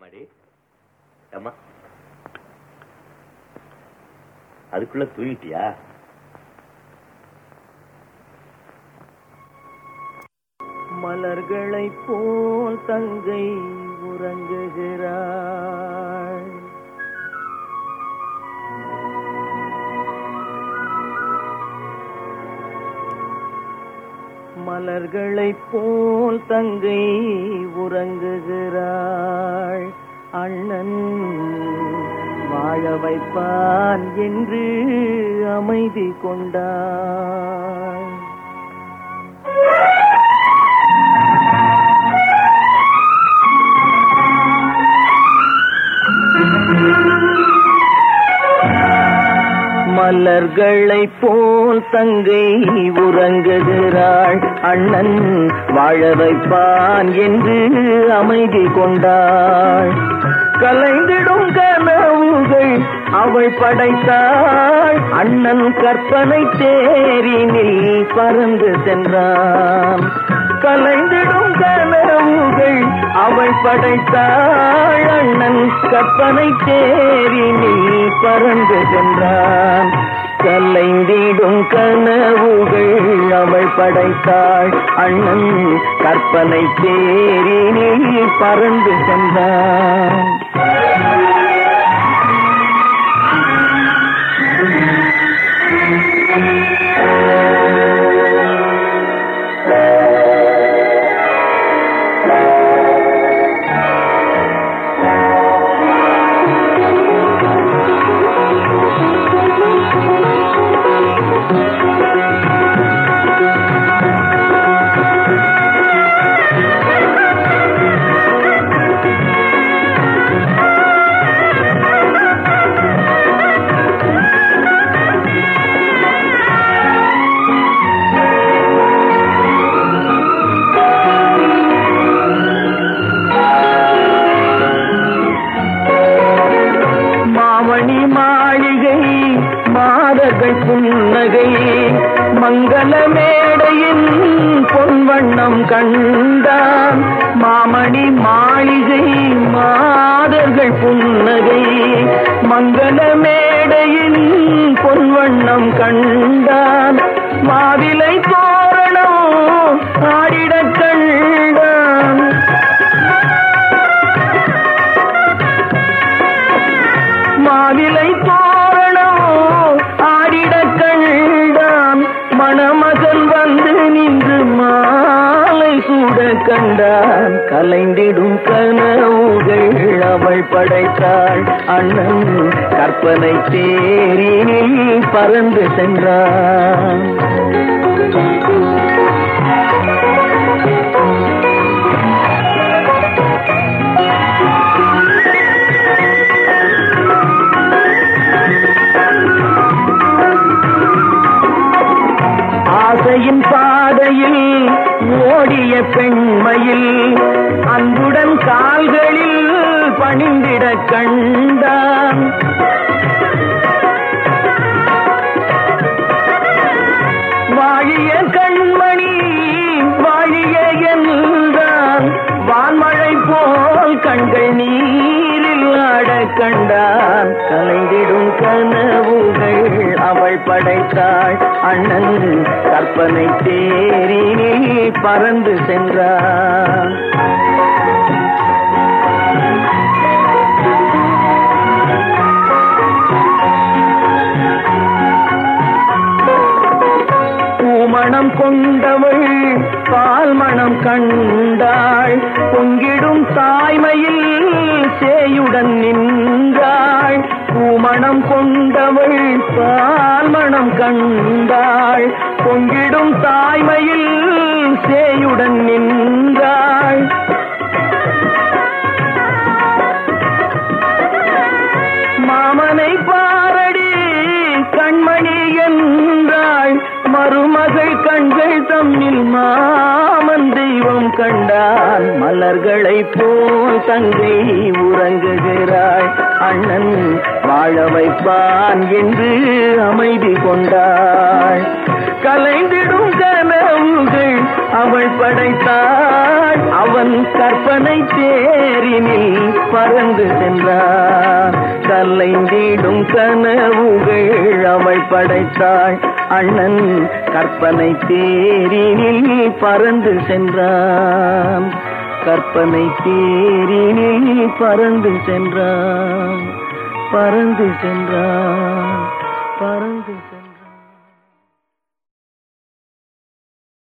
அம்மாடி அம்மா அதுக்குள்ள தூங்கிட்டியா மலர்களைப் போல் தங்கை உறங்குகிறாள் மலர்களைப் போல் தங்கை உறங்குகிறாள் அண்ணன் வாழ வைப்பான் என்று அமைதி கொண்டாள் மலர்களைப் போல் தங்கை உறங்குகிறாள் அண்ணன் வாழ வைப்பான் என்று அமைதி கொண்டாள் கலைந்திடும் கனவுகள் அவள் படைத்தாள் அண்ணன் கற்பனை தேரினில் பறந்து சென்றான் கலைந்திடும் கனவுகள் அவள் படைத்தாள் அண்ணன் கற்பனை தேரினில் பறந்து சென்றான் கலைந்திடும் கனவுகள் அவள் படைத்தாள் அண்ணன் கற்பனை தேரினில் பறந்து சென்றான் மாமணி மாளிகை மாதர்கள் புன்னகை மங்கள மேடையின் பொன்வண்ணம் கண்டான் மாமணி மாளிகை மாதர்கள் புன்னகை மங்கள மேடையின் பொன்வண்ணம் கண்டான் மாவிலை தோரணம் ஆடிடக் கண்டான் மாவிலை தோரணம் ஆடிட கண்டான் மணமகன் வந்து நின்று மாலை சூட கண்டான் கலைந்திடும் கனவுகள் அவள் படைத்தாள் அண்ணன் கற்பனை தேரினில் பறந்து சென்றான் ஆசையின் பாதையில் ஓடிய பெண்மையில் அன்புடன் கால்களில் பணிந்திட கண்டான் வாழிய கண்மணி வாழிய என்றான் வான்மழை போல் கண்கள் நீரில் ஆட கண்டான் கலைந்திடும் கனவுகள் அவள் படைத்தாள் அண்ணன் கற்பனை தேரினில் பறந்து சென்றான் பூமணம் கொண்டவள் பால் மணம் கண்டாள் பொங்கிடும் தாய்மையில் சேயுடன் நின்றாள் பூமணம் கொண்டவள் பால் மணம் கண்டாள் பொங்கிடும் தாய்மையில் சேயுடன் நின்றாள் மாமனை பாரடி கண்மணி என்றாள் மருமகள் கண்கள் தம்மில் மாமன் தெய்வம் கண்டான் மலர்களை போல் தங்கை உறங்குகிறாள் அண்ணன் வாழ வைப்பான் என்று அமைதி கொண்டாள் கலைந்திடும் கனவுகள் அவள் படைத்தாள் அவன் கற்பனை தேரினில் பறந்து சென்றான் கல்லைந்திடும் கனவுகள் அவள் படைத்தாள் அண்ணன் கற்பனை தேரினில் பறந்து சென்றான் கற்பனை தேரினில் பறந்து சென்றான் பறந்து சென்றான் பறந்து சென்றான்